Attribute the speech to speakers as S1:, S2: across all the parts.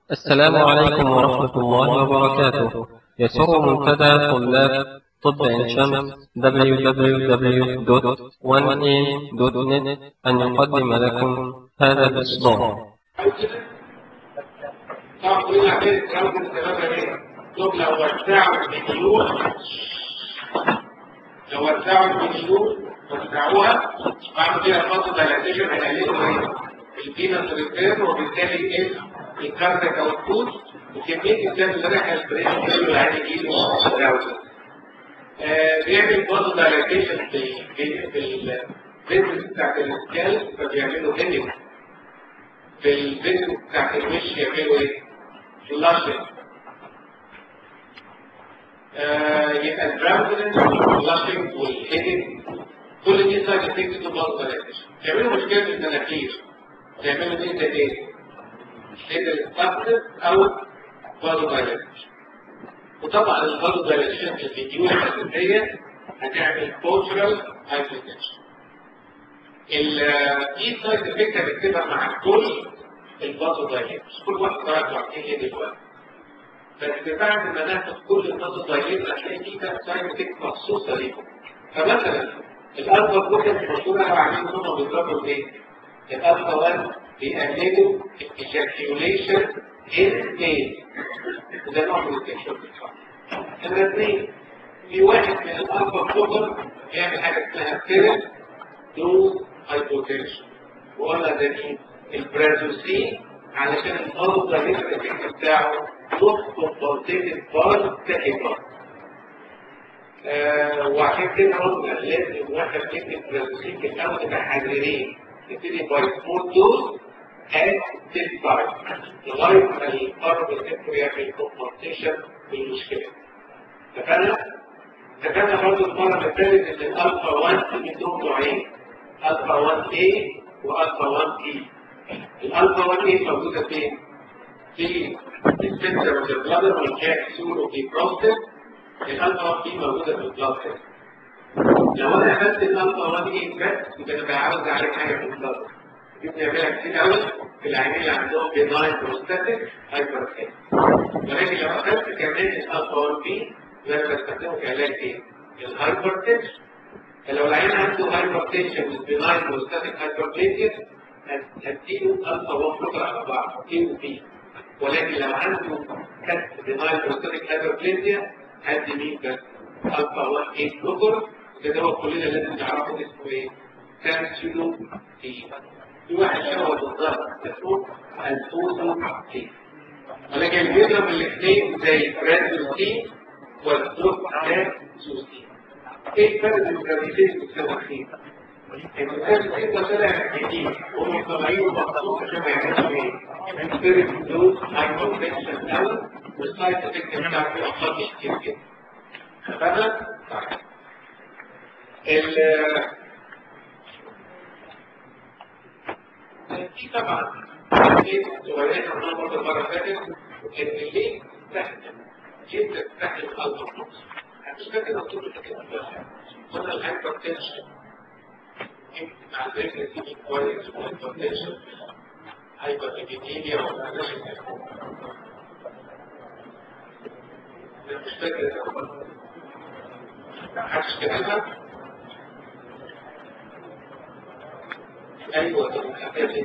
S1: السلام عليكم ورحمة الله وبركاته يسر منتدى طلاب طب عين شمس www.1am.net أن يقدم لكم هذا الإصدار
S2: طبعا كلنا عارفين الكلام ده الكلام ده ايه؟ دول لو وسعوا المليون لو وسعوا المليون وسعوها وعملوا فيها فاصل دايلاتيشن هيقللوا ايه؟ الفينس ريتيرن وبالتالي ايه؟ الكارتك او الفوت وكميه الدم اللي رايحه البرين كله يعني يجيله داوزن. بيعمل فاصل دايلاتيشن في في الفيزنس بتاعت السكال فبيعملوا هيلينج في الفيزنس بتاعت الوش يعملوا ايه؟ فلاشنج يبقى البراونز والفلاشنج والهيدنج كل دي سايد افكتس للباص دايلاتيشن يعملوا مشكله في المناخير يعملوا ايه ده ايه؟ هيدر ستاكتس او بازو دايلاتيشن وطبعا البازو دايلاتيشن في الفيديو الاساسيه هتعمل كولترال هايبرتنشن دي سايد افكت هنكتبها مع كل البازو دايلاتيشن كل واحد درجه عارفين ايه دلوقتي بس بعد ما ناخد كل البازو دايلاتيشن هتلاقي في كام سايد افكت مخصوصه ليهم فمثلا الالفا بروتين المشهوره لو عاملين هم بيضربوا ايه؟ الالفا 1 بيقللوا الايجاكيوليشن ان ايه وده نوع من التكشف نمرة اثنين في واحد من الالفا بروتين بيعمل حاجه اسمها كيرل دوز هايبوتنشن وقلنا ده مين؟ البرازوسين علشان الارض ده الافكت بتاعه نص كومبنسيتد بار تاكيبار آه وعشان كده قلنا لازم واحد يكتب برازوسين في الاول متحررين نبتدي باي سمول دوز at this time لغايه ما القرب الفكر يعمل كومبنسيشن للمشكله اتفقنا؟ اتفقنا برضه المره اللي فاتت ان الالفا 1 عندهم نوعين الفا 1 A والفا 1 E الالفا 1 A موجوده فين؟ في السنتر اوف ذا بلادر والكابسول اوف ذا بروستات الالفا 1 B موجوده في البلاد لو انا اخدت الالفا 1 A بس يبقى انا بعوز عليه حاجه في البلاد دي بنعملها كتير قوي في العيانين اللي عندهم بيناين بروستاتيك هايبرتنشن ولكن لو اخدت كمان الالفا 1 بي يبقى انا بستخدمه كعلاج ايه؟ الهايبرتنشن فلو العيان عنده هايبرتنشن من بيناين بروستاتيك هايبرتنشن هديله الفا 1 بلوكر على بعض اي وبي ولكن لو عنده كست بيناين بروستاتيك هايبرتنشن هدي مين بس؟ الفا 1 اي بلوكر ده هو كلنا لازم نعرفه اسمه ايه؟ كانسيلو تي في واحد شبه بالظبط اسمه الفوزو تي ولكن بيضرب الاثنين زي برازوتين والدوكتازوتين ايه الفرق بين البرازوتين والدوكتازوتين؟ البرازوتين ده طلع جديد هم طالعين مخصوص عشان ما يعملوش ايه؟ سبيريت دوز هايبوتنشن قوي والسايد افكت بتاعته اقل كتير جدا اتفقنا؟ في طبعا صغيرين عملنا برضه المره اللي فاتت ان ليه تحت جدا تحت الالتر بلوكس مش فاكر مكتوب الحكايه قلنا الهايبر تنشن مع ذلك في كويس والهايبر تنشن هايبر ايبيديميا ولا مش فاكر محدش كتبها ايوه الحكايه دي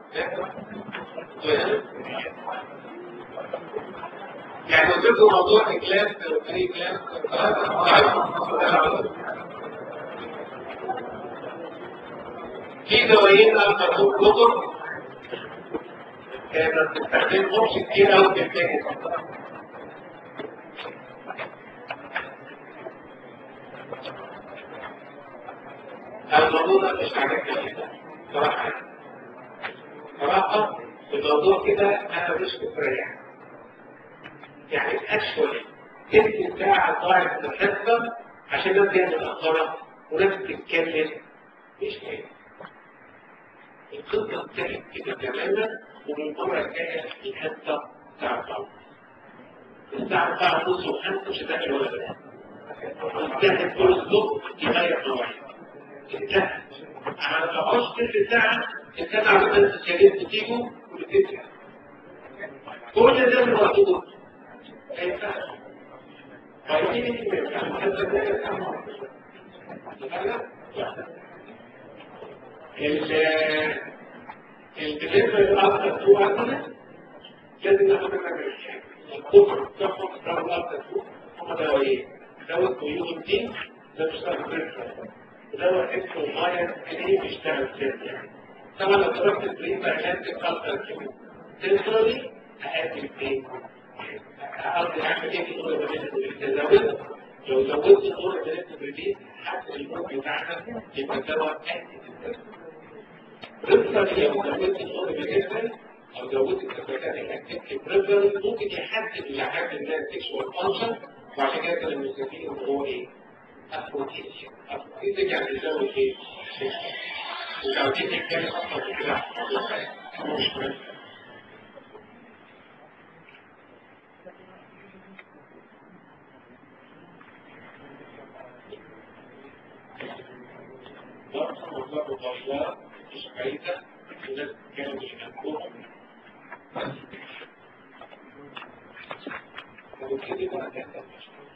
S2: يعني قلت لكم موضوع الكلاس وفري كلاس في دوايين الفا كتب ما بتستخدمهمش كتير قوي في الفكر الموضوع ده مش حاجات كتير صراحة صراحة الموضوع كده أنا مش مستريح يعني أشهر تلت ساعة ضاعت من الحصة عشان ناس جاية متأخرة وناس بتتكلم مش كده القصة انتهت كده تماما ومن المرة الجاية الحصة الساعة 4 الساعة 4 ونص وخمسة مش هتعمل ولا بس انتهت كل الصبح لغاية مواعيد انتهت على 24 ساعة السنة على الناس الشريف بتيجوا وبتتها كل ده موجود ما ينفعش عايزين ما ينفعش حتى لا ينفع بالنسبه للاكثر تو عندنا لازم ناخد بالنا الكفر تاخد دواء الاكثر تو هم دوايين دواء كيوم الدين ده بيشتغل بريفر ودواء اسمه ماير اللي بيشتغل سيريا طبعا لو ضربت البريد بعلاج اكثر كيمو سنترالي هقدم ايه؟ قصدي اعمل ايه في دور البريد لو زودت دور البريد حتى الموت بتاعنا يبقى الدواء انتي رفضا لو زودت الدور البريد او زودت الكفاءات الاكتيف بريفر ممكن يحدد لحد ما سيكشوال فانكشن وعشان كده كانوا مستفيدين ان هو ايه؟ افروتيزيا افروتيزيا يعني يزود ايه؟ مش عاوزين نتكلم اصلا في كده مش مهم ضغط وضغط وضغط مش فايدة الناس كانوا بيحبوهم وكده بقى كانت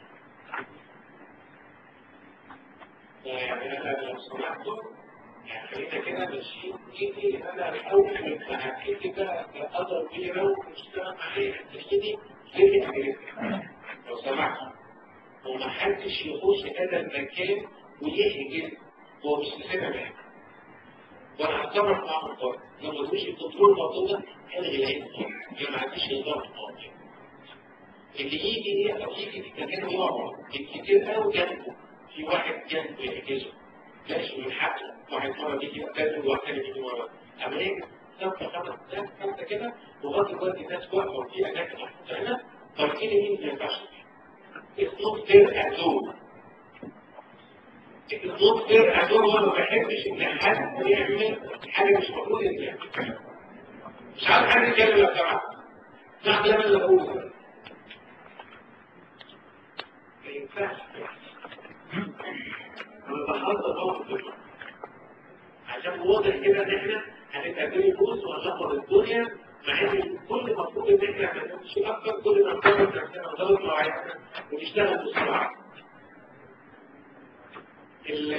S2: يعني انا لو سمحتوا يعني خلينا كده ماشيين ايدي انا الاول فهبتدي بقى اقدر بيه لو اشتغل معايا تبتدي ليه اجريتك لو سمحتوا ومحدش يخش هذا المكان ويحجز هو مش مسافة بقى وانا هتصرف معاهم الضرب لما تخش الكنترول الموضوع ده الغي العين يا ما عنديش نظام الموضوع اللي يجي ايه او يجي في مكان يقعد بالكتير قوي جنبه في واحد جنبه يحجزه ماشي من حقه واحد مره بيجي يقتل وواحد تاني بيجي وراه اما ايه ثابته خمس سنين ثابته كده لغايه دلوقتي الناس واقفه وفي اماكن محطوطه هنا طالعين مين ما ينفعش اسمه فير ازول الصوت غير أدور وأنا ما بحبش إن حد يعمل حاجة مش المفروض إن يعمل مش عارف حد يتكلم لو سمحت صح ده اللي بقوله ما ينفعش أنا بحضر موقف عشان واضح كده إن إحنا هنبقى بين فلوس وهنلخبط الدنيا مع إن كل المفروض إن إحنا ما نمشي أكتر كل ما نطور نفسنا ونطور مواعيدنا ونشتغل بسرعة ال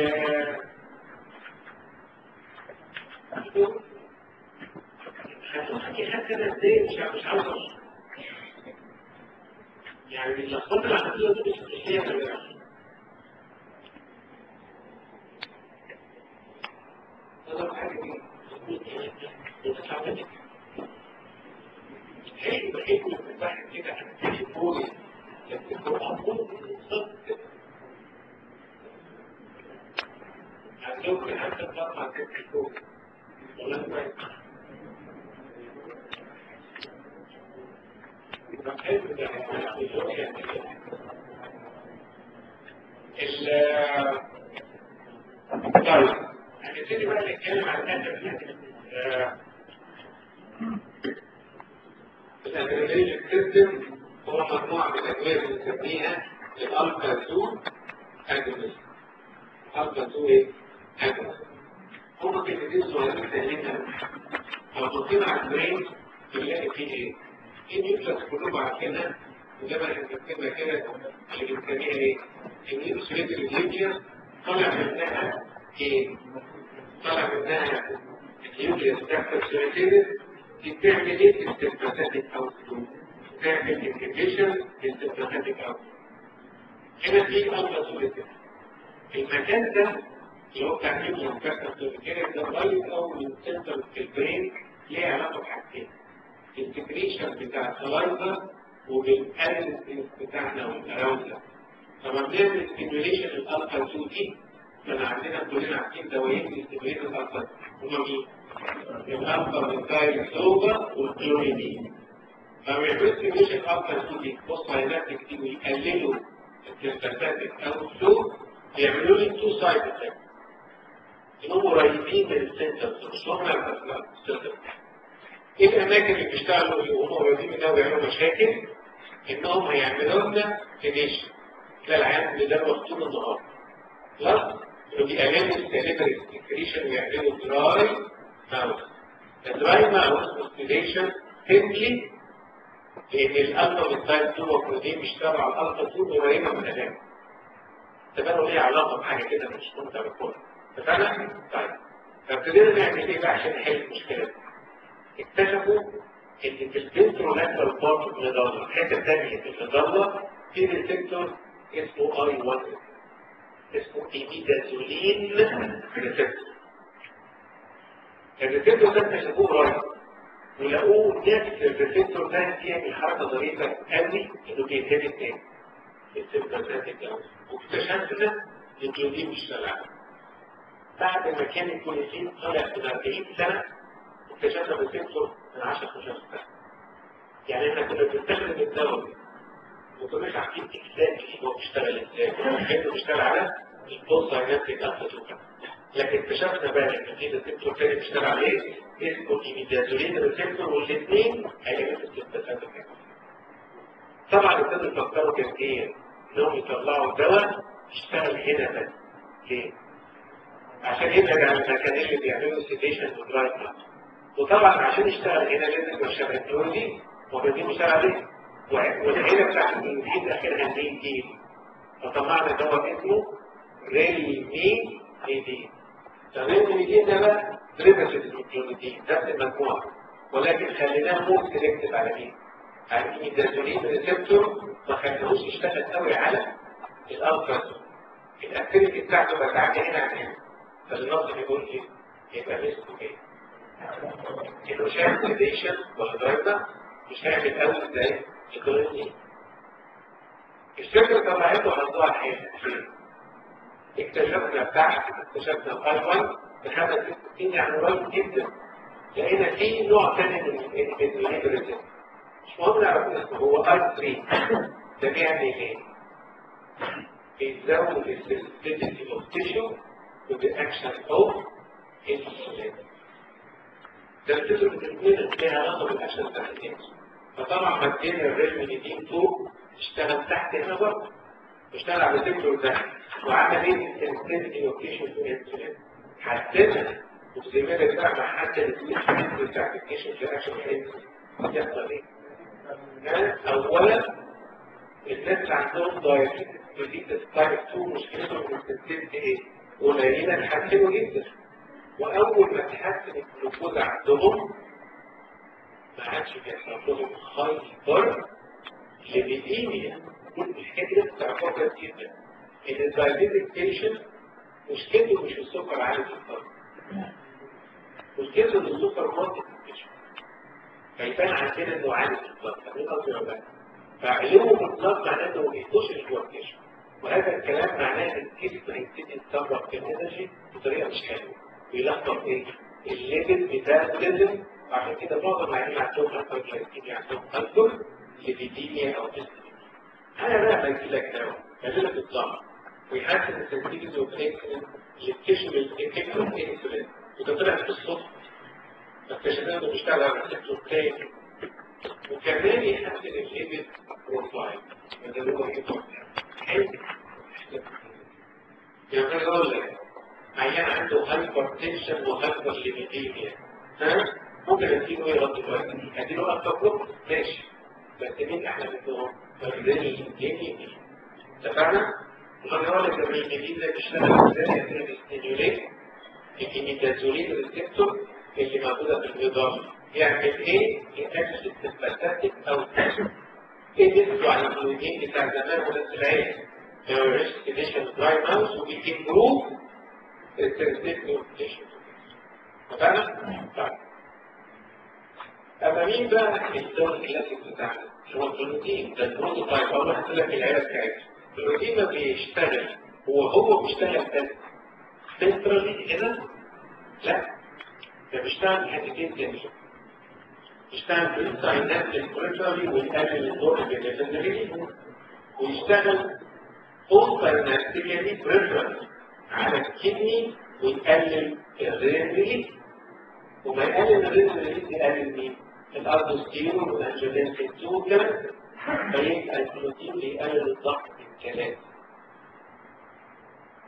S2: هتوصل حاجة كده ازاي مش مش عاوز يعني اللخبطة اللي عملتها دي مش هي طلب حاجة دي وتطلع منك حلو بحب الواحد كده هتبتدي فوق لكن هو أقول بالظبط كده ممكن حتى تطلع ست شهور ولا كويس حلو ده ال طيب هنبتدي بقى نتكلم عن الادب الادرينالين سيستم هو مجموعه من الادويه بنسميها الالفا 2 اجونست الفا 2 ايه؟ هم كلمتين صغيرين سهلين لو بصينا على البرين بنلاقي فيه ايه؟ في نيوكلاس كلهم عارفينها وزي ما احنا بنكتبها كده اللي بنسميها ايه؟ النيوكليس الهيجيا طالع منها ايه؟ طالع منها النيوكليس تحت السيرتيز دي بتعمل ايه؟ استثباتاتيك اوتلوك تعمل انتجريشن استثباتاتيك اوتلوك هنا في الفا سوليتيف المكان ده اللي هو تعميم المكافأة السيرفيكية ده قريب أوي من سنتر في البرين ليه علاقة بحاجتين الانتجريشن بتاع السلايفا وبالاناليسيس بتاعنا والاراوزا فما بنعمل ستيميوليشن الالفا 2 دي كان عندنا كلنا عارفين دوايين بيستيميوليت الالفا هما مين؟ الالفا ميثايل سوبا والكلوريدين فما بيعملوا ستيميوليشن الالفا 2 دي بصوا على نفسك دي ويقللوا التستاتيك او السوب يعملوا لي تو سايد افكت انهم قريبين من السنتر مش هم السنتر ايه الاماكن اللي بيشتغلوا اللي هم قريبين منها ويعملوا مشاكل انهم هيعملوا لنا فينيشن تلاقي العيان ده طول النهار بلس انه بيقللوا السليبري سكريشن ويعملوا دراي ماوس الدراي ماوس اوستيليشن سيمبلي لان الالفا من تايب 2 وبروتين بيشتغلوا على الالفا 2 قريبه من الالام تبقى ليه علاقه بحاجه كده مش كنت بقول اتفقنا؟ طيب فابتدينا نعمل ايه بقى عشان نحل المشكله دي؟ اكتشفوا ان في الفنترولاترال بارت من الغدار الحته الثانيه في الغدار في ريسبتور اسمه اي 1 اسمه ايميدازولين ريسبتور الريسبتور ده اكتشفوه قريب ولقوه نفس الريسبتور ده بيعمل حركه ظريفه قوي انه بينهبت تاني السيمباتيك واكتشفنا الكلودين مش شغال بعد ما كان الكلودين طلع من 40 سنه اكتشفنا الريسبتور من 10 15 سنه يعني احنا كنا بنستخدم الدواء ما كناش عارفين اكزاكتلي هو بيشتغل ازاي كانه بيشتغل على البوست ساينابتيك ابتيتوكا لكن اكتشفنا بقى ان في ريسبتور تاني بيشتغل عليه اسمه ايميدازولين ريسبتور والاثنين هيعملوا السيمباتيك طبعا ابتدوا يفكروا كان ايه انهم يطلعوا دواء يشتغل هنا بس ليه؟ عشان يبعد عن المكان اللي بيعملوا سيديشن ودرايف وطبعا عشان يشتغل هنا لازم يبقى شبه التكنولوجي وبعدين يشتغل عليه والعيله بتاعت الانجليزي اخرها دي دي فطلعنا دواء اسمه ريلمي دي ريلمي دي ده بقى دريفاتيف الكلونيدين نفس المجموعه ولكن خليناه مور سيلكتيف على مين؟ على الميدازولين ريسبتور ما خليهوش يشتغل قوي على الالترا الاكتيفيتي بتاعته بقى تعدي هنا عن هنا فالنص بيقول ايه؟ يبقى ريسك ايه؟ انه مش هيعمل سيديشن ولا درايفر مش هيعمل قوي زي الكلونيدين الشركه طلعته حطوها الحين اكتشفنا بتاعت اكتشفنا الاي 1 بخمس ست سنين يعني قريب جدا لقينا في نوع ثاني من الانهبيتور مش مهم نعرف اسمه هو اي 3 ده بيعمل ايه؟ بيزود السنسيتيفيتي اوف تيشو وبالاكشن اوف انسولين ده الفكره الاثنين ليها علاقه بالاكشن بتاع الانسولين فطبعا مدينا الريلميدين فوق اشتغل تحت هنا برضه اشتغل على السيكتور ده وعمل ايه السنسيتيفيتي اوف تيشو وانسولين حسنها وزي ما بقى مع حتى السنسيتيفيتي بتاعت التيشو في الاكشن الانسولين يحصل ايه؟ اولا الناس اللي عندهم دايابيتس ديزيز تايب 2 مشكلتهم في السنسيتيفيتي ايه؟ قليله اتحسنوا جدا واول ما تحسن الجلوكوز عندهم ما عادش بيحصل لهم هايبر ليبيديميا الحكايه دي بتعرفوها كويس جدا ان الدايابيتك بيشنت مشكلته مش السكر عالي في الدم مشكلته ان السكر واطي في الجسم فيبان عندنا انه عالي في الضغط فاهمين قصدي ولا لا؟ فعلوه في الضغط معناه انه ما بيهدوش جوه الجسم وهذا الكلام معناه ان الجسم هيبتدي يتصرف في الانرجي بطريقه مش حلوه بيلخبط ايه؟ الليفل ميتابوليزم عشان كده معظم العيانين عندهم هايبرجلايكيميا عندهم هايبر ليبيديميا او ديسليبيديميا انا بقى بدي لك دواء بدي لك الضغط ويحسن السنسيتيفيتي اوف انسولين للتيشو الافكت اوف انسولين وده طلع بالصدفه فاكتشفنا انه بيشتغل على الريسبتور تاني وكمان يحسن الليبيد بروفايل ده اللي هو يطلع حلو يعني انا اقول لك عيان عنده هايبر تنشن وهايبر ليبيديميا ها ممكن اديله ايه رد فعل اديله اكتر بلوك ماشي بس مين احلى منهم فالريني ليبيدي اتفقنا وانا اقول لك الريني ده بيشتغل ازاي ازاي بيستيميوليت الكيميكازولين ريسبتور اللي موجوده في النظام يعمل ايه؟ يقلل السمباتيك او ايه بيحكوا عن الكلوجين بتاع زمان وناس العين ريش كديشن دراي ماوس وبيكمبروف السنسيتيف نوتيشن تمام؟ طيب اما مين بقى الدور الكلاسيك بتاعنا؟ هو البروتين ده البروتوتايب اول هحط لك العيله بتاعتها البروتين ما بيشتغل هو هو بيشتغل بس سنترالي هنا لا ده بيشتغل حتتين تاني يشتغل في الساينات البريفرالي ويقلل الدور اللي ويشتغل بوست سايناتيكالي بريفرالي على الكدني ويقلل الرينري وما يقلل الرينري يقلل مين؟ الاربوستيرون والانجلين 2 كده فيبقى البروتين بيقلل الضغط بالثلاثه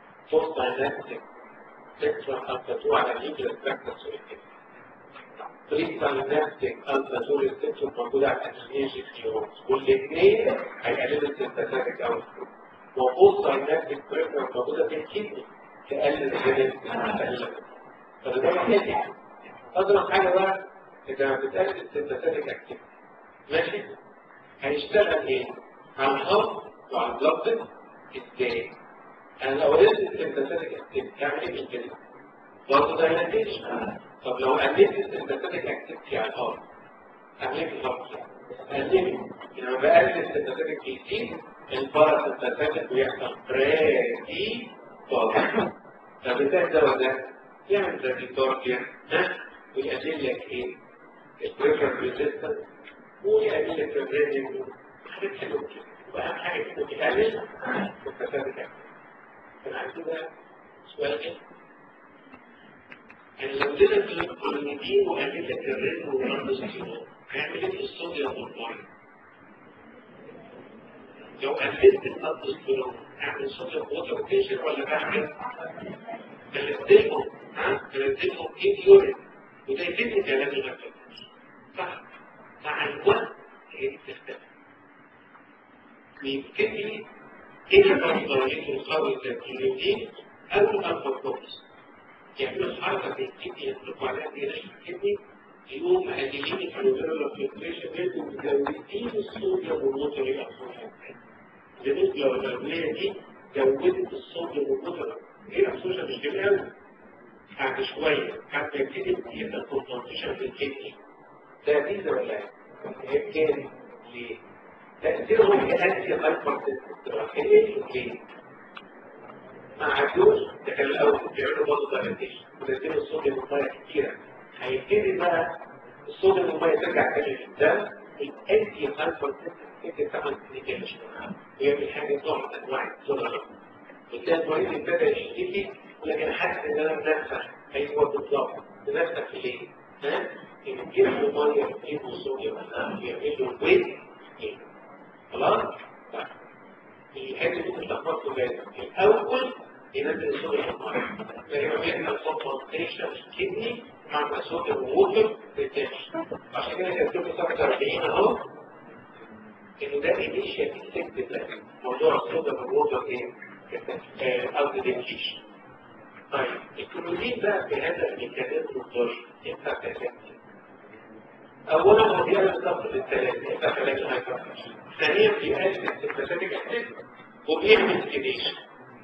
S2: بوست سايناتيك سكترال ابتاتو على الهيجر ستراكتر بريساينابتيك الفا ريسبتور موجوده على الانسولينجيك نيورونز والاثنين هيقللوا السيمباثيك اوتبوت وبوست ساينابتيك بريفر موجوده في الكدني تقلل الريسبتور فده محتاج اضرب حاجه بقى اذا بتقلل السيمباثيك اكتيفيتي ماشي هيشتغل ايه على الهضم وعلى البلد ازاي انا لو قلت السيمباثيك اكتيفيتي اعمل ايه بالكلمه برضه دايلاتيشن طب لو قللت السيمباثيك اكتيفيتي على الهضم اعمل ايه بالهضم قللت لما بقلل السيمباثيك بيزيد الباراسيمباثيك بيحصل برادي طالع فبالتالي ده وده يعمل براديكارديا ها ويقلل لك ايه البريفر ريزيستنس ويقلل لك الريزيستنس حاجات حلوه كده واهم حاجه كده بتقلل الفساد كده كان عندي بقى سؤال ايه يعني لو ادينا الكلوريدين وقلل لك الريزم والاندوستيرون هيعمل ايه في الصوديوم والميه لو قللت الاندوستيرون اعمل صوديوم ووتر تنشن ولا بعمل بلديهم ها بلديهم ايه يورين وده يتم كلام المكتب صح مع الوقت هي بتختلف بيبتدي إلى مصدرية الخاوي التكنولوجي أو الأنفوكوبس يعملوا الحركة في الكدني يطلقوا عليها دي رشد الكدني يقوم مقللين الفلوبيرال فلتريشن ريت ومزودين الصوديوم والوتر إلى بالنسبة لو الأدوية دي زودت الصوديوم والوتر هي الأكسجين مش جميل أوي بعد شوية بعد ما يبتدي يبقى كونسنتريشن في الكدني ده ميزة ولا ايه؟ هي كان ليه؟ تأثيرهم كأنتي هايبر ليه؟ ما عدوش ده كان الأول بيعملوا برضه دايلاتيشن ونزلوا الصوديوم والمية كتيرة هيبتدي بقى الصوديوم والمية ترجع تاني في الدم الأنتي هايبر ممكن تعمل كلينيكيشن ويعمل حاجة نوع من أنواع الصدر وتلاقي المريض ابتدى يشتكي لكن حاسس ان انا بنفسح ايوه بالظبط بنفسح ليه؟ ها؟ ان تجيب له ميه تجيب له صوديوم يعمل له ويت خلاص؟ طيب الحته دي بتلخبط له لازم الاول ينزل الصوديوم في الميه لما بيحصل كونسنتريشن كدني مع الصوديوم ووتر ريتنشن عشان كده كاتب صفحه 40 اهو انه ده انيشال افكت موضوع الصوديوم والووتر ايه؟ او ديليكيشن طيب الكلورين بقى في هذا الميكانيزم الضرر ينفع تأثير اولا هو بيعمل ضغط للثلاثة ينفع علاج الهايبرتنشن ثانيا بيقلل السيمباثيك اكتيف وبيعمل كديشن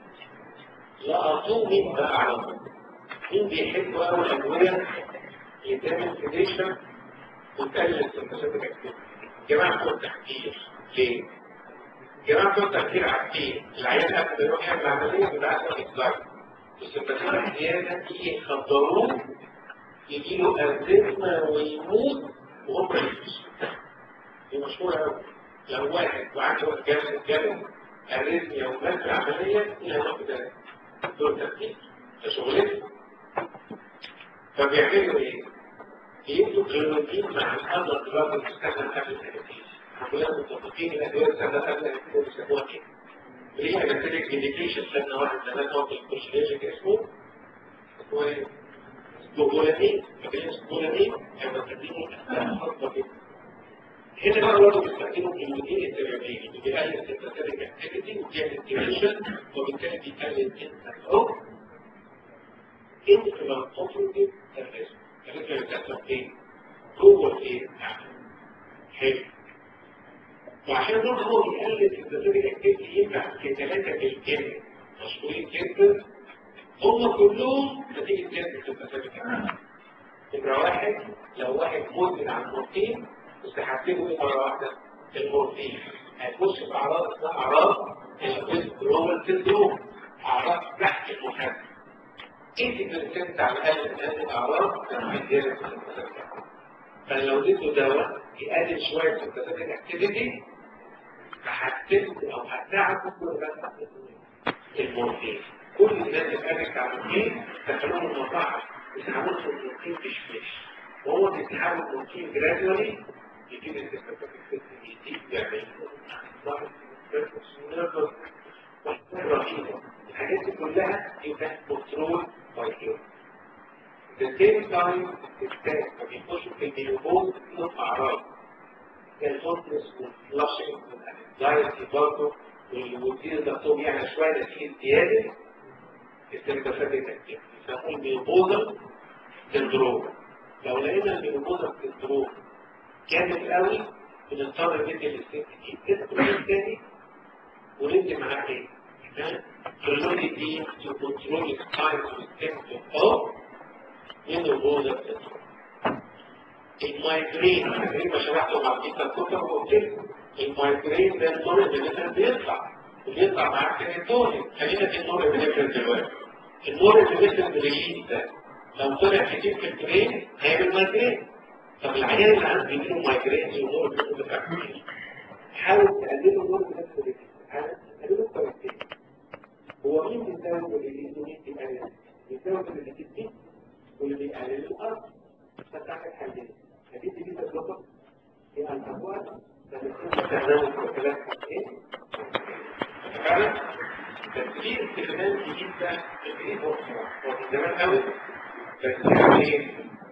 S2: لقطوه مين بقى على طول مين بيحبوا قوي الادويه اللي تعمل كديشن وتقلل السيمباثيك اكتيف جماعه بتوع التحكير ليه؟ جماعه بتوع التحكير عارفين العيال قبل ما يروح يعمل عمليه بيبقى عارف اكزايت السيمباثيك زياده يخدروه يجي له أزمة ويموت وهم يفلسوا دي مشهورة أوي لو واحد وعنده جلد جلد أريزميا ومات في عملية إلى وقت ده دول تفكير ده شغلته فبيعملوا إيه؟ يدوا كلوروكين مع الأمر دراج اللي استخدم قبل الأنستيزيا كلنا متفقين الأدوية اللي استخدم قبل الأنستيزيا بيسموها إيه؟ ليه أنستيزيك ميديكيشن خدنا واحد زمان هو في الكورشيليجيك اسمه اسمه إيه؟ بولانين فبين بولانين هيبقى تدينه خطة كده هنا بقى برضه بيستخدموا الجلوتين الترابيين اللي بيقلل السيمباثيك اكتيفيتي وبيعمل تيريشن وبالتالي بيقلل الانتر او انترال اوبريتيف سيرفيس الفكره بتحصل فين؟ جوه الايه؟ حلو وعشان برضه هو بيقلل السيمباثيك اكتيفيتي ينفع في ثلاثه بالكامل مشهورين جدا هم كلهم نتيجة زيادة السيمباثيك نمرة واحد لو واحد مدمن على المورفين استحببه ايه مرة واحدة المورفين هتخش في أعراض اسمها أعراض الويسترول سيندروم أعراض تحت المحرك 80% على الأقل من هذه الأعراض كانوا زيادة السيمباثيك فلو اديته دواء يقلل شوية السيمباثيك اكتيفيتي فهتسد أو هتساعد المورفين كل الناس اللي قالت على الدين دخلوهم المطاعم يسحبوا في البروتين تشفيش وهو بيسحبوا البروتين جرادولي يجيب الاستفادة يزيد يعمل رهيبة الحاجات دي كلها يبقى كنترول باي هيو The same time الستات ما بيخشوا في والفلاشنج والانكزايتي برضه والوزير ضغطهم يعني شويه نتيجه زياده السيمباثيك اكتيفيتي يسموه الميوبوزال سندروم لو لقينا الميوبوزال سندروم جامد قوي بنضطر ندي للست دي تدخل الثاني وندي معاه ايه؟ فلويدي to control the time and symptom of menopausal syndrome. المايجرين المايجرين ما شرحته مع بيتا الكتب وقلت لكم المايجرين ده النور اللي بيطلع وبيطلع معاه سيروتونين خلينا في النور اللي دلوقتي النور اللي ريليز ده لو طلع كتير في البرين هيعمل مايجرين طب العيان اللي عنده بيجيله مايجرين والنور اللي بتاعه حاول تقلله النور اللي حاول تقلله كويس هو مين بيزود اللي مين بيقلل بيزود اللي بتدي واللي بيقلل الارض فتعمل حلين هدي دي تظبط في الاموال استخدام الكلام ايه فعلا بس في استخدام جديد ده جديد هو من زمان قوي بس يعني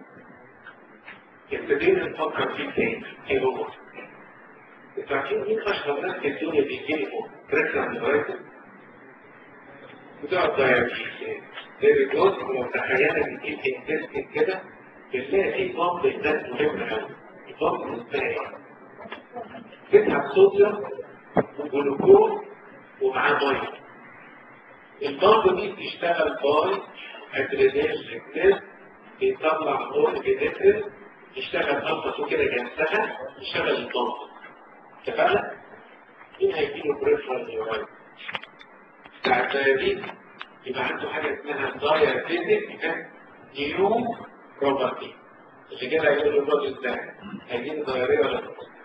S2: ابتدينا نفكر فيه تاني ايه هو انتوا عارفين مين اشهر ناس في الدنيا بيجيلهم بريشر عند الرايتر بتقعد دايابيتس الجزء لو تخيلنا بتجيب انتستين كده بتلاقي فيه بامب هناك مهم قوي البامب ازاي؟ بتسحب صوديوم وجلوكوز ومعاه ميه البامب دي بتشتغل باي ادرينال ريكتيف بيطلع نور بيدفر يشتغل الفا كده جنسها يشتغل البامب اتفقنا؟ مين هيجيله بريفرال نيورايت؟ بتاع الديابيت يبقى عنده حاجة اسمها دايابيتك نيو بروبرتي اللي كده هيقول له الراجل ده هيجيب ضيارية ولا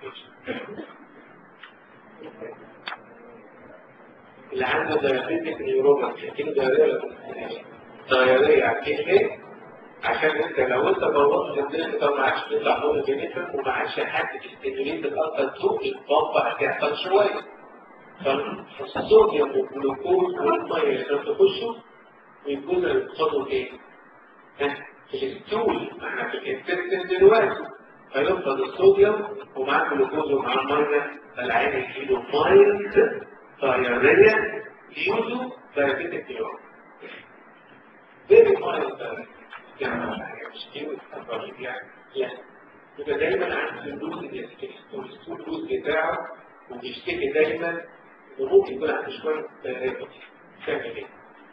S2: اللي عنده دايابيتك نيوروباثي هيجيب ضيارية ولا ضيارية عارفين ليه؟ عشان انت لو انت بوظت الدنيا ده ما عادش بيطلع نور الجنيتر وما عادش حد يستميليت الارض تسوق البامب هتحصل شويه فالصوديوم والجلوكوز والميه اللي كانت تخشوا ويكون يقصدوا ايه؟ في الستول احنا في الانتستين دلوقتي فيفقد الصوديوم ومعاه جلوكوز ومعاه ميه فالعين يجيله مايلد طياريه يوزو ثيرابيتك نيورون فيري مايلد يعني مش كيلو يعني لا يبقى دايما عنده اللوز الستول لوز بتاعه وبيشتكي دايما وممكن يكون عنده شوية تهريبة تعمل ايه؟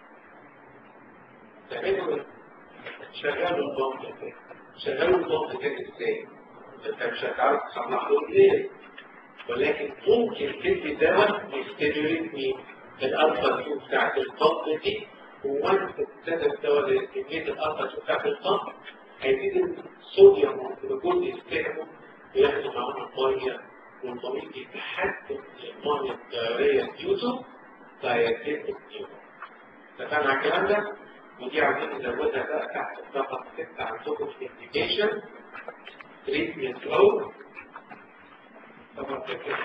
S2: تعملوا ايه؟ شغلوا الضغط ازاي؟ شغلوا الضغط ده ازاي؟ انت مش هتعرف تصلح له ايه؟ ولكن ممكن تدي دواء يستيموليت مين؟ الالفا 2 بتاعت الضغط دي وانت ابتدى الدواء يستيموليت الالفا 2 بتاعت الضغط هيزيد الصوديوم والجلوكوز يستخدموا وياخدوا معاهم الميه والمريض يتحكم في الميه الدائريه ديوتو دايتيتك ديوتو اتفقنا على الكلام ده؟ ودي عايزين نزودها بقى تحت الرقم 6 عندكم في الابلكيشن تريتمنت او طبعا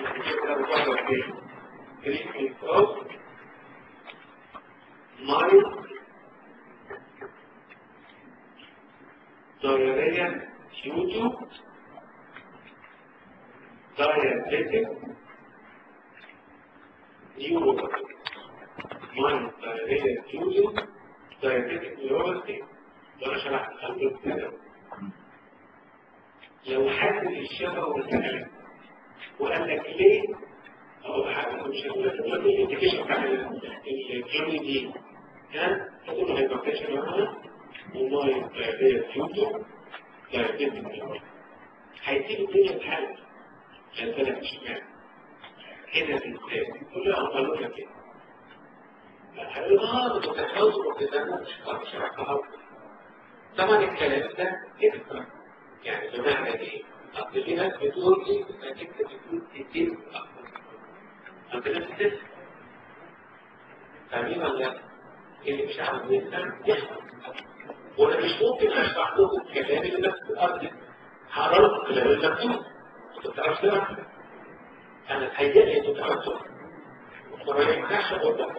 S2: تريتمنت او مايل دايريا ديوتو diabetic neuropathy. Mind diarrhea fusion, diabetic neuropathy. وأنا شرحت خلق كده. لو حد في الشبه وسألك وقال لك ليه؟ أو حد مش هقول لك لك الإنديكيشن بتاع الجيرني دي ها؟ تقول له هيبرتيشن معاها ومايند diarrhea fusion, diabetic neuropathy. هيسيب الدنيا تحل البلد الشمال هنا في الكتاب كل أقلوا لك كده هيقول اه ده تتحوز وكده مش مش هتحوز طبعا الكلام ده اكسترا يعني بمعنى ايه؟ اصل في ناس بتقول لي انك انت بتقول كتير انت ناس تفهم فاهمين ولا اللي مش عاوز يفهم يفهم وانا مش ممكن اشرح لكم الكلام اللي الناس في الارض هقرا لكم الكلام المكتوب تعرف تقرا انا اتهيألي انت تعرف تقرا وما ينفعش اقول لك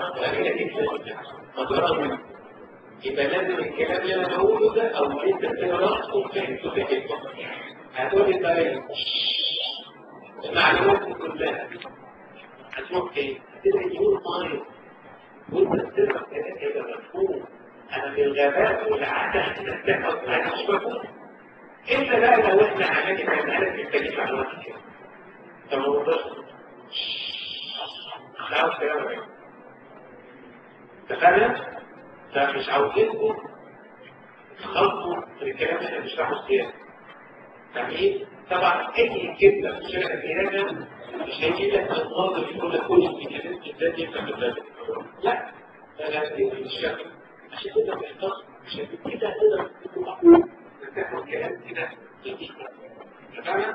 S2: يبقى لازم الكلام اللي انا بقوله ده او انت تقرا وفهمته في كلمه هتقول لي طيب المعلومات دي كلها هتروح فين؟ هتبقى يور مايند وانت بتفهم كلام هيبقى مفهوم انا في الغباء والعاده هتتفق معاك مش مفهوم الا بقى لو احنا عملنا كمان محتاجين معلومات كتير طب هو بص مش عاوز كلام غير اتفقنا؟ فمش عاوزينكم تخلطوا في الكلام اللي احنا بنشرحه السياسي يعني طبعا اي كلمه في شركه الهنا مش هيجي لك الناظر يقول لك كل الميكانيزم ازاي يفهم الداتا لا انا هديك الشكل عشان كده محتاج عشان كده تقدر تاخد كلام كده جديد تمام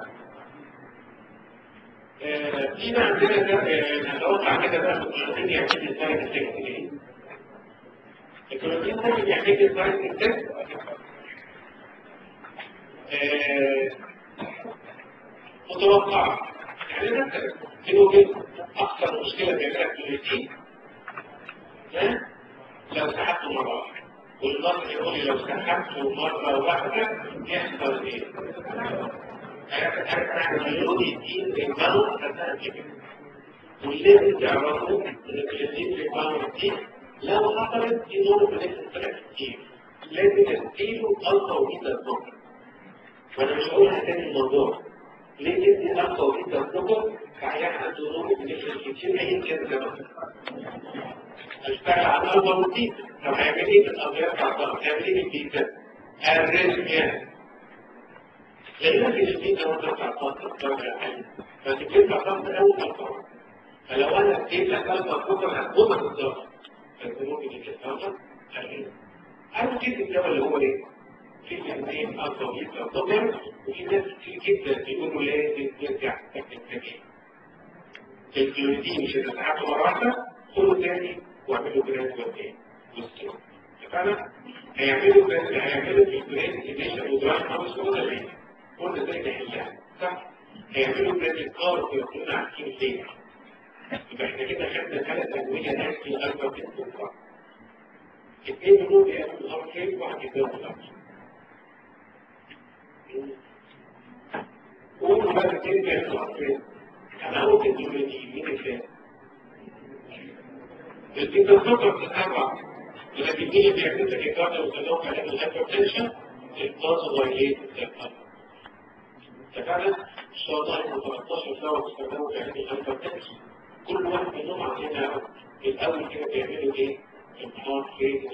S2: فينا عندنا ده اتوقع كده بقى الكلوبين يعمل لي سايد افكت ايه؟ الكلوبين ممكن يعمل لي سايد افكت متوقعة يعني مثلا انه جد اكثر مشكلة بيعملها الكلوبين لو سحبته مرة واحدة والنص يقول لي لو سحبته مرة واحدة يحصل ايه؟ هيقول الدين ريباوند أثناء كده واللازم تعرفوا ان الكلاسين ريباوند دي لو حصلت دي نوع من الانتراكت كتير لازم تديله الفا وبيتا الضغط وانا مش هقولها تاني الموضوع ليه تدي الفا وبيتا الضغط فعيان عنده نوع من الانتراكت كتير هي كده كمان اشتغل على الفا والبيتا طب هيعمل ايه في الابيض بتاع الضغط؟ هيعمل ايه في البيتا؟ الريزميا لأن في البيت لو انت تعطاك الدرجة عالية فتبقى تعطاك أول الضغط فلو أنا اديت لك ألف الضغط هتبوظك الضغط فالذنوب دي تتفاوت قليلا أول كيس الدواء اللي هو إيه؟ في الاثنين ألف وبيت الضغط وفي ناس كتير جدا بيقولوا لازم ترجع تاكل تاني الكلوريدين مش هتتعبوا مرة واحدة خدوا تاني واعملوا جراند وتاني بصوا اتفقنا؟ هيعملوا هيعملوا في الجراند اديشن ودراج خمس ولا ليه؟ كل ده نحلها صح هيعملوا بريد كارد ويكونوا عارفين فين يبقى احنا كده خدنا ثلاث ادويه ناس في الالفا بتنفع اثنين منهم بيعملوا الهارت ريت واحد يداوم الهارت قولوا بقى الاثنين بيعملوا الهارت ريت انا اول الدوميني مين الثاني البيتا سكر بتتابع ولكن مين اللي بيعمل لك الكارد ويخلوك عليه الهايبرتنشن البازو وايليت الالفا ففعلا ان شاء الله يكون 13 دواء بيستخدموا في علاج الهايبرتنشن كل واحد منهم عندنا الاول كده بيعملوا ايه؟ امتحان ريت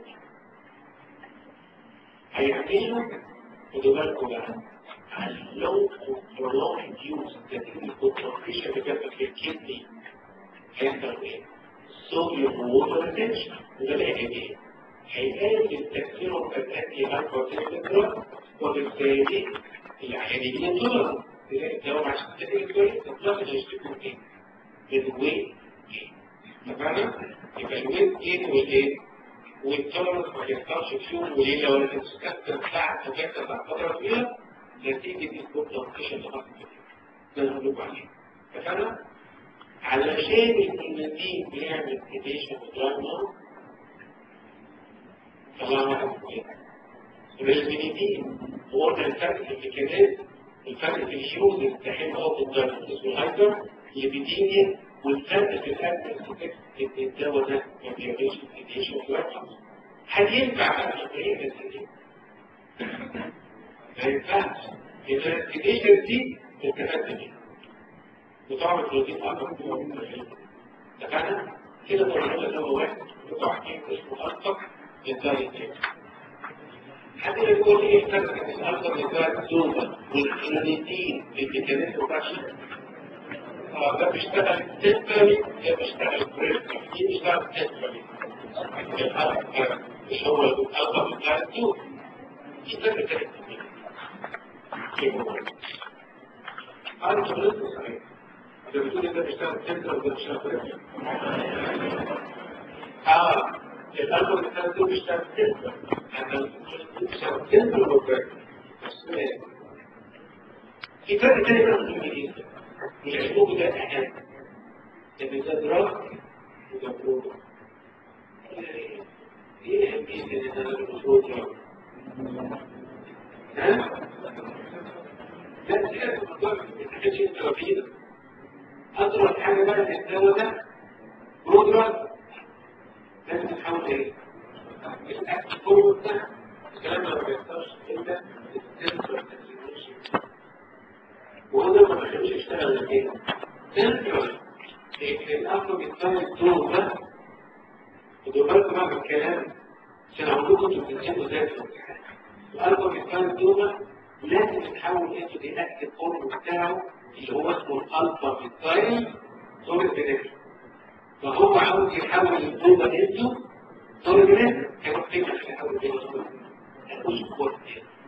S2: هيعملوا خدوا بالكم بقى لو prolonged use نتيجة الكونترفيشن بتاعت في الكدني هيحصل ايه؟ صوديوم ووتر ريتنشن وده اللي هيجي هيقلل تأثيره كالأنتي هايبرتنشن وبالتالي العيان يجي ينتظر الدواء عشان تلاقي كويس الضغط اللي يشتكوا ايه؟ الويت ايه؟ تمام؟ يبقى الويت ايه والايه؟ والتولرنس ما بيحصلش في يوم وليله ولا تستخدم ساعه تجسس بعد فتره طويله نتيجه الكونتركشن لغايه كده ده اللي هقول لكم عليه تمام؟ علشان الكلمتين بيعمل كيديشن ودراما طلعنا على الريزمينيتين هو ده الفرق في الميكانيزم الفرق في اليوز التحيل او الدايبيتس والهايبر الليبيديميا والفرق في الاكل ان الدواء ده ما بيعملش كيديشن ودراما هل ينفع بقى الطريقه دي؟ ما ينفعش اذا الكيديشن دي تتفادى بيها وطبعا البروتين اكبر من اتفقنا كده طلعنا دواء واحد بتوع كيم اسمه اصدق للدايت حد يقول لي الفرق بين الألفا ميثايل زوما والكلونيتين بالميكانيزم بتاعها اه ده بيشتغل تمبري ده بيشتغل بريسكي دي بيشتغل تمبري الألفا مش هو الألفا ميثايل زوما دي فرق تاني أنت بلسه صحيح ده بتقول ده بيشتغل تمبري وده بيشتغل بريسكي اه الألفا ميثايل زوما بيشتغل تمبري جنب الوفاة في فرق تاني بقى مهم جدا العلوم ده أهم إن ده دراج وده بروضة إيه أهمية إن أنا المفروض ها؟ لا دي الموضوع ما كانش انترافينا اضرب حاجه بقى في الدواء ده بروجرام لازم تحاول ايه؟ الاكل كله بتاعها الكلام ده ما بيحصلش الا السنترال وهو ده ما بيخليش يشتغل الايه؟ سنترال الأمر بيتكلم الدور ده ودول بالكم بقى من الكلام عشان أقول لكم انتوا بتنسوا ذات الأمر بيتكلم الدور ده لازم يتحول انتوا دي اكتف فورم بتاعه اللي هو اسمه الألفا بيتايل دور البنفسي فهو عاوز يحول الدور ده انتوا دور البنفسي هيروح فين عشان يحول الدور ده هتقول كورت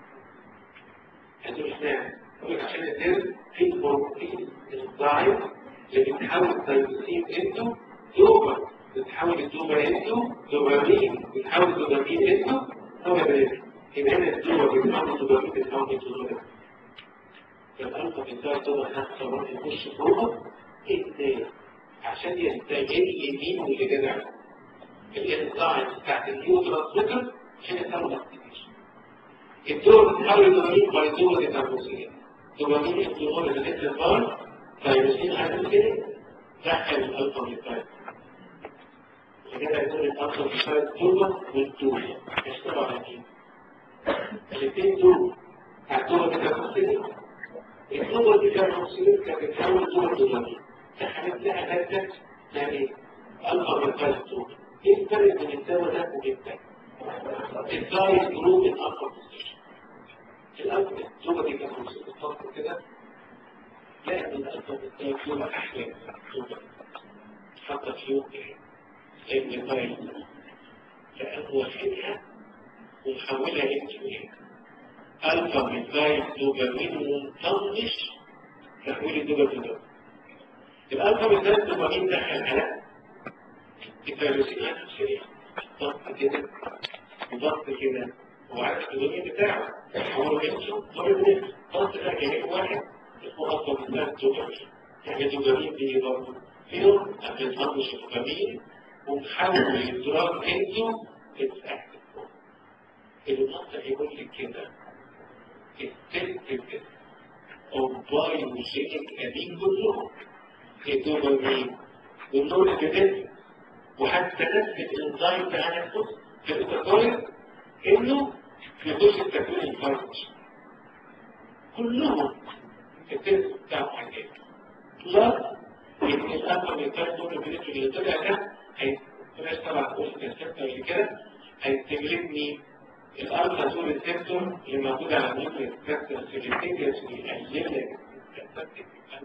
S2: هتقول اشمعنى؟ يقول لك عشان الدير في البروتين الضعيف اللي بتحاول تنسيب انتو دوبا بتحاول الدوبا انتو دوبامين بتحاول دوبامين انتو دوبامين يبقى هنا الدوبا بتحاول دوبامين بتحاول انتو دوبامين فالألفا بتاعي طبعا حتى راح يخش فوق ازاي عشان يستغل مين اللي جدع الانزايم بتاعت النيوترانسميتر عشان يسمى اكتيفيشن الدوبا بتحاول دوبامين باي دوبا ديتابوسيه دوبامين انتو دوبا ديتابوسيه فيروسين هذه دخل الألفا بيتايد فكده يكون الألفا بيتايد توبة والتوبة يشتغل على كده الاثنين دول التوبة بتاعتهم التوبة بتاعتهم كانت بتحول توبة دوبامين دخلت لها لذة يعني ألفا بيتايد توبة ايه الفرق بين الدواء ده وبين ده؟ الدايت جروب الألفا بوزيشن الألفا التوبة دي كانت بتتفق كده لأن الألفا بالتأكيد أحلى حتى في يوم ابن باين لأنه واخدها ومحولها انت ايه ألفا من باين دوبامين ومطنش تحويل الدوبامين الألفا من باين دوبامين دخل على الفيروسين السريع ضغط كده وضغط كده وعارف الدوبامين بتاعه حوله انتو ضرب ضغط ده جميع واحد وأصلا الناس دوبامين يعني دوبامين دي برضه فيهم بنطنش الدوبامين ونحاول الإدراك إنه تتأكد المنطق يقول لك كده التكتب أو بايوجينيك أمين كلهم الدوبامين والنور الجديد وحتى نفس الانزيم ده هنفسه في الأوتوكوين إنه يخش التكوين الفرج كلهم التنس بتاعه حاجات بلس ان الامر من الثلاث دول البنت اللي طلع ده هيبقاش تبع كورس السيستم اللي كده هيستملكني الالفا دول السيستم اللي موجود على النيوكليس ستراكشر سيليتيكس ويقلل لك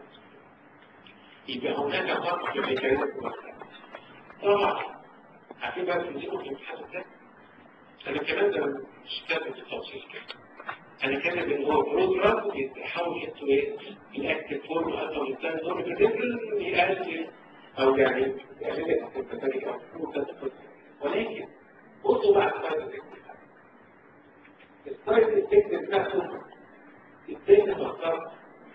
S2: يبقى هناك فرق في الميكانيزم طبعا عارفين بقى تنزلوا في الامتحان ده انا الكلام ده مش كاتب بالتفصيل كده انا كاتب ان هو بروجرام يتحول انتو ايه الاكتف فورم اصلا الانسان دور بتفرق يقلل او يعني يقلل التفريق او ولكن بصوا بقى السايد افكت السايد افكت نفسه ازاي تفكر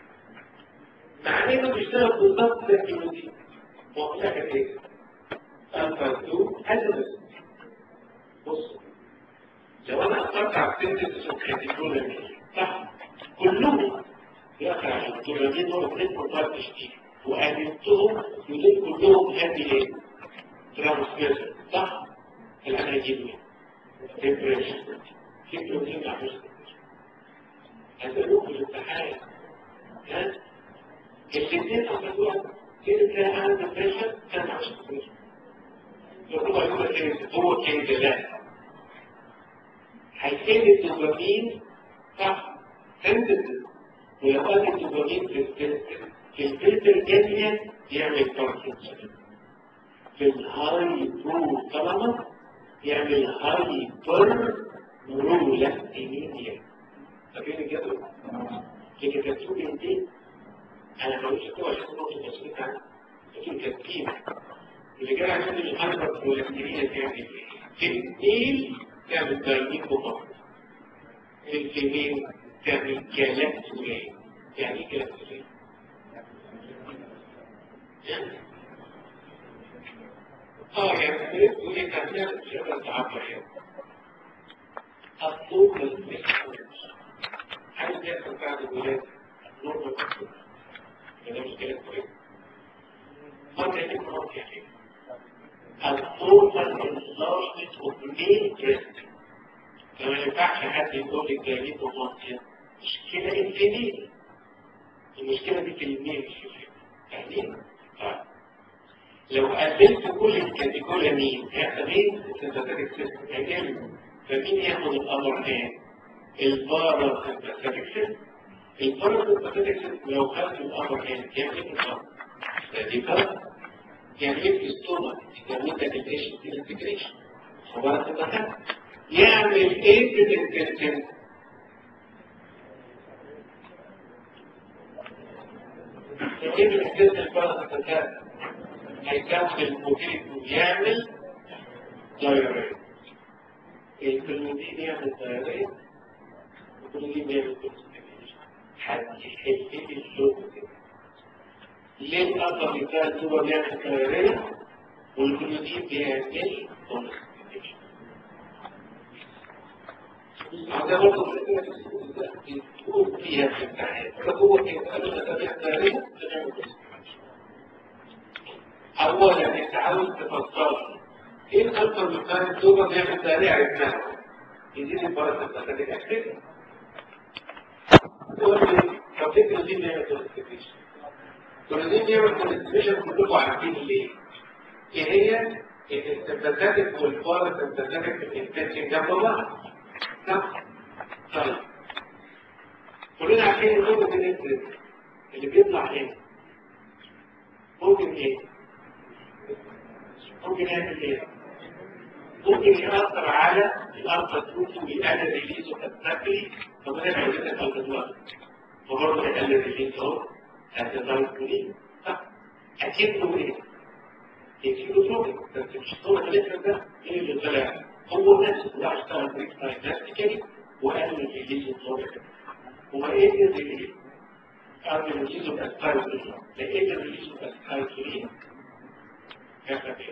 S2: مع انه بيشتغل بالظبط زي الكيلوتين هو في الاخر ايه؟ الفا 2 ادرس بصوا لو انا اخترت على السنتس الكاتيجوري صح كلهم يقع على الدولارين دول اثنين مرات تشتيك وقابلتهم ودول كلهم هذه ايه؟ ترانسميشن صح؟ الان هجيب مين؟ ديبريشن في بروتين مع هسألوك في الامتحان ها؟ الاثنين اخذوها كده كان عنده ديبريشن كان عشان ديبريشن يقولوا هو كده هو كده لا هيسيب الدوبامين صح سنتسز ولو قال الدوبامين في الفلتر في الفلتر جانية يعمل باركنسون في الهاي برو طالما يعمل هاي بر برولكتينيميا فاكرين الجدول؟ اللي كتبتوه بايدين انا ما قلتش كده عشان نقطة بسيطة عنه لكن كاتبين اللي جاي عشان الهايبر برولكتينيميا تعمل ايه؟ في الاثنين تعمل تغيير مضر الفيمين تعمل جلاكتورين يعني ايه جلاكتورين؟ اه يعني تقول ايه تعمل مش قادر تعبر يعني الطول المسؤول عايز يحصل بعد الولادة نور ده مشكلة كويسة مرة يكون يعني التوتال enlargement of main breast فما ينفعش حد يقول لك ده ليه طماطم مشكلة انفينية المشكلة دي في الميل مش في الفيل فاهمين؟ لو قللت كل الكاتيكولامين هيحصل ايه؟ السنتاتيك سيستم هيقل فمين ياخد الامر ايه؟ الباراسمباثيك سيستم الباراسمباثيك سيستم لو خدت الامر ايه؟ يعمل ايه الامر؟ تقريبا يعمل ايه في الستومك؟ يعمل لك الايش الانتجريشن وباراسمباثيك يعمل ايه في الانتستين؟ يجيب الانتستين الباراسمباثيك هيكون الموتيل ويعمل دايرين الكلودين يعمل دايرين الكلودين يعمل كونستيبيشن حد يحل لي اللغة كده ليه الأطر بتاع الزوبر بيعمل دايرين والكلودين بيعمل كونستيبيشن هذا برضه بتقول فيها في الامتحان فهو كده قالوا ده بيعمل دايرين بيعمل كونستيبيشن اولا انت عاوز تفسر ايه الكالتر بتاع الزوبر بيعمل تهريع عرفناها يزيد الباراسمباتيك اكتيفيتي طب ليه الكلوزين بيعمل كونستيبيشن؟ الكلوزين بيعمل كونستيبيشن كلكم عارفين ليه؟ ايه هي؟ السمباتيك والباراسمباتيك الانتنشن جنب بعض صح؟ طيب كلنا عارفين النقطة الانترست اللي بيطلع هنا ممكن ايه؟ ممكن يعمل ايه؟ ممكن يأثر على الأرض تروس ويقلل الريليز وتتنقلي فمن العيدات الأرض وبرضه يقلل الريليز اهو هتظهر صح؟ أكيد ايه؟ يكيد صوتك بس مش صوت الاسم ده ايه اللي طلع؟ هو نفسه اللي اشتغل بريك دايجنستيكالي وقلل الريليز صوتك هو ايه الريليز؟ قبل الريليز والأسكايتولين لأن الريليز والأسكايتولين كفاية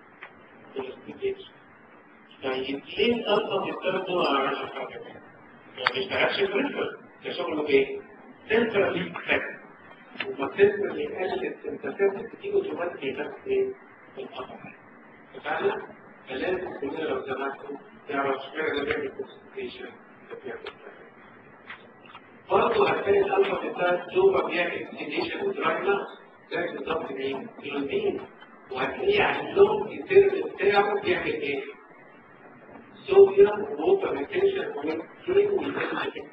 S2: طيب ليه اصلا الثلاث دول على عشان حاجه ما بيشتغلش بريفر ده شغله ايه؟ سنترالي افكت وما سنترالي قلت انت سنترالي بتيجي اوتوماتيكي بس ايه؟ القطع فعلا فلازم كلنا لو سمحتوا تعرف اشمعنى ده بيعمل كونسنتريشن ده بيعمل برضه هتلاقي الالفا بتاع الزوبا بيعمل اكسيديشن ودراجنا زي بالظبط ايه؟ كلوزين وهتلاقيه على اللون السيرف بتاعه بيعمل ايه؟ صوديوم ووتر ريتنشن والفلويد والانرجي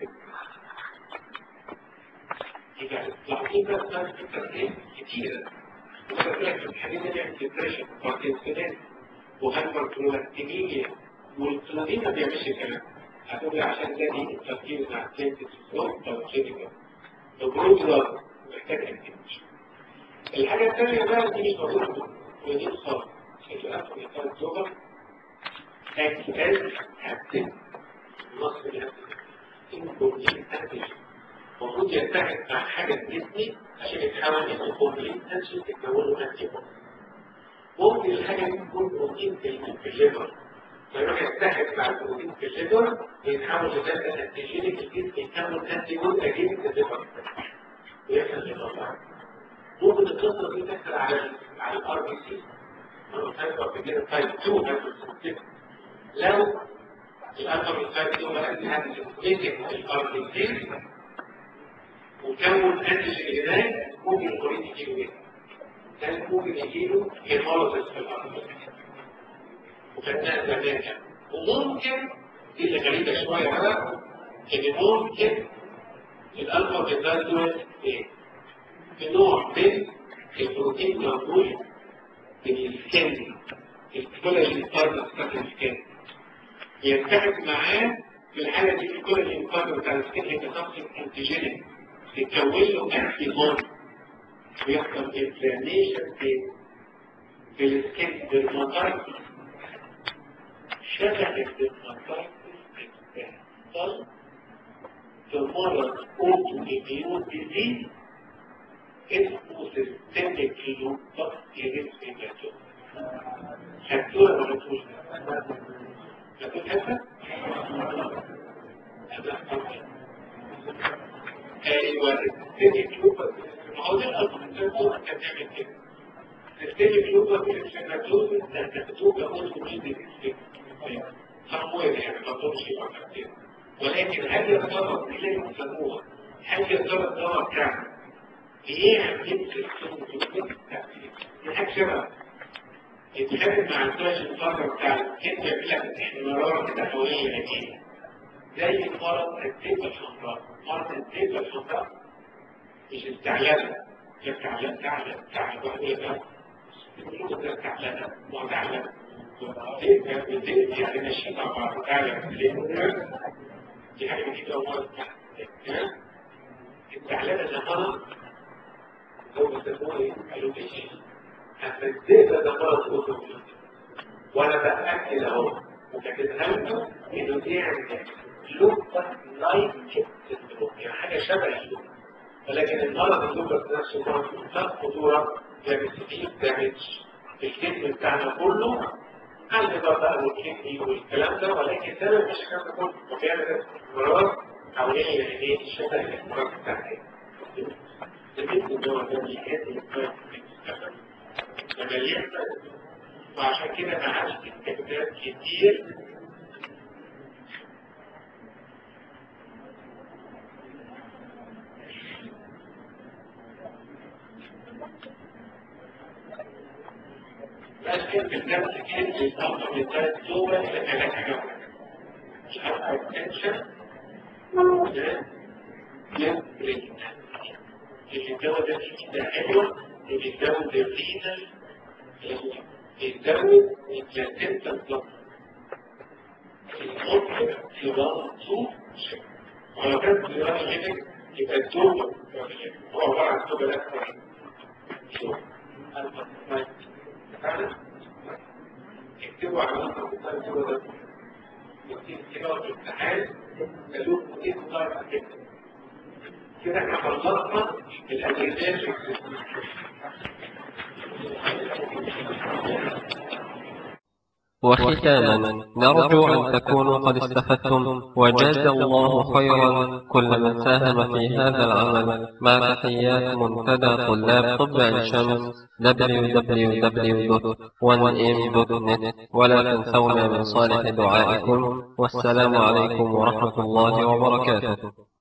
S2: يبقى لاحظين بقى بتاعت التركيب كتيرة وكذلك الحاجات دي بيعمل ديبريشن باركنسونات وهايبركلولاكتيميا والكلورين ما بيعملش كلام هتقول عشان ده دي التركيب مع سينتيس فلوت او كيميكال البرود دراج محتاج اكتيفيشن الحاجة الثانية بقى دي مش موجودة ودي خالص الأكل يحتاج زوجة أكتاز أكتاز نص الأكتاز المفروض يتحد مع حاجة جسمي عشان يتحول إلى كومبليت أنشن تتكون أنتي ممكن الحاجة دي تكون بروتين في الليفر فيروح يتحد مع البروتين في الليفر ويتحول لداتا أنتيجينيك الجسم يكون أنتي بود أجينيك الليفر ويحصل للأطعام ممكن القصة دي تحصل على على الار بي سي هيبقى كده تايب 2 هيبقى لو الأثر التايب 2 بقى هذه مسك الار بي سي وكون انتج هناك ممكن المريض يجيله ايه؟ كان ممكن يجيله هيمولوجيس في الارض وخدناها زمان يعني وممكن دي اللي غريبه شويه بقى ان ممكن الالفا بيتازول ايه؟ بنوع من البروتين موجود من السكن الكولاجين بارت بتاعت السكن يتحد معاه في الحاله دي الكولاجين بارت بتاع السكن هيبقى توكسيك انتيجينيك يتكون له انتي بودي ويحصل انفلاميشن في في السكن ديرماتايتس شبه الديرماتايتس بتحصل في مرض اوتو اميون ديزيز اسمه سيستميك لوبس ايريثماتوم خدتوها ولا تقول لا تتحسن؟ ايوه السيستميك لوبس ما هو ده الاصل تعمل كده تستلم لوبر اكسناتوز انت بتبقى قلت مين اموال يعني ما تقولش وقت كده ولكن هل يا ترى دي اللي بيسموها هل يا ترى الدواء بتاعنا ايه هتمسك دي حاجه شبه يتخانق مع الكلاش الفتره بتاع انت يقول لك احمرار كده هويه هديه زي مرض التيبه الحمراء مرض التيبه الحمراء مش استعلام استعلام تعلم تعلم وهي ده يقولوا ده استعلام وتعلم يعني ماشيين مع بعض تعلم ليه دي حاجه جديده ومرض استعلام النهار هو بيسموه ايه؟ قالوا ماشي احنا ازاي ده مرض اوتوماتيك وانا بتاكد اهو وكاتبها لكم انه دي عندك لوبا لايك سندروم يعني حاجه شبه اللوبا ولكن المرض اللوبا نفسه مرض منتهى الخطوره بيعمل سبيل دامج في الجسم بتاعنا كله على الهضاب بقى والكدني والكلام ده ولكن ده مش الكلام ده كله وبيعمل مرض حوالين ايه شبه المرض بتاعنا بالنسبه للدواء ده بيهدي لما يحصل وعشان كده ما عادش استخدام كتير بس استخدام كتير بيتطلب من ثلاث دول إلى ثلاث حاجات الهايبرتنشن ده يبريد اللي الدواء ده فيه ده حلوة اللي الدواء ده فيه يزود البلاتينتا الضغط المطلق في ضغطه ولو كانت الإرادة غيرك يبقى التوبة هو عبارة عن توبة الأكبر شوف اكتبوا على نقطة مثال التوبة ده يكتب كده في الامتحان قالوا ايه ضرب كده كده احنا خلصنا الأجهزات
S1: وختاما نرجو أن تكونوا قد استفدتم وجاز الله خيرا كل من ساهم في هذا العمل مع تحيات منتدى طلاب طب عين شمس www.1m.net ولا تنسونا من صالح دعائكم والسلام عليكم ورحمة الله وبركاته